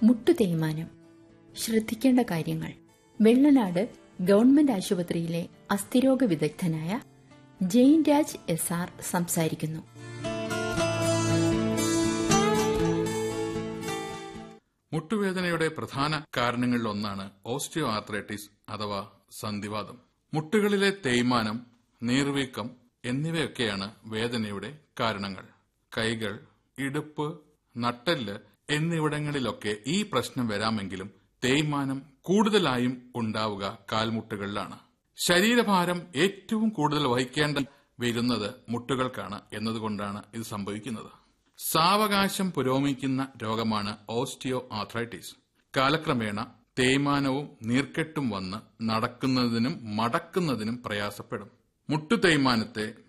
മുട്ടു തേയ്മാനം ശ്രദ്ധിക്കേണ്ട കാര്യങ്ങൾ വെള്ളനാട് ഗവൺമെന്റ് ആശുപത്രിയിലെ അസ്ഥിരോഗ വിദഗ്ധനായ ജെയിൻ രാജ് എസ് ആർ സംസാരിക്കുന്നു മുട്ടുവേദനയുടെ പ്രധാന കാരണങ്ങളിലൊന്നാണ് ഓസ്റ്റിയോ ആർത്രൈറ്റിസ് അഥവാ സന്ധിവാദം മുട്ടുകളിലെ തേയ്മാനം നീർവീക്കം എന്നിവയൊക്കെയാണ് വേദനയുടെ കാരണങ്ങൾ കൈകൾ ഇടുപ്പ് നട്ടെല്ല് എന്നിവിടങ്ങളിലൊക്കെ ഈ പ്രശ്നം വരാമെങ്കിലും തേയ്മാനം കൂടുതലായും ഉണ്ടാവുക കാൽമുട്ടുകളിലാണ് ശരീരഭാരം ഏറ്റവും കൂടുതൽ വഹിക്കേണ്ട വരുന്നത് മുട്ടുകൾക്കാണ് എന്നതുകൊണ്ടാണ് ഇത് സംഭവിക്കുന്നത് സാവകാശം പുരോഗമിക്കുന്ന രോഗമാണ് ഓസ്റ്റിയോ ആർത്രൈറ്റിസ് കാലക്രമേണ തേയ്മാനവും നീർക്കെട്ടും വന്ന് നടക്കുന്നതിനും മടക്കുന്നതിനും പ്രയാസപ്പെടും മുട്ടു തേയ്മാനത്തെ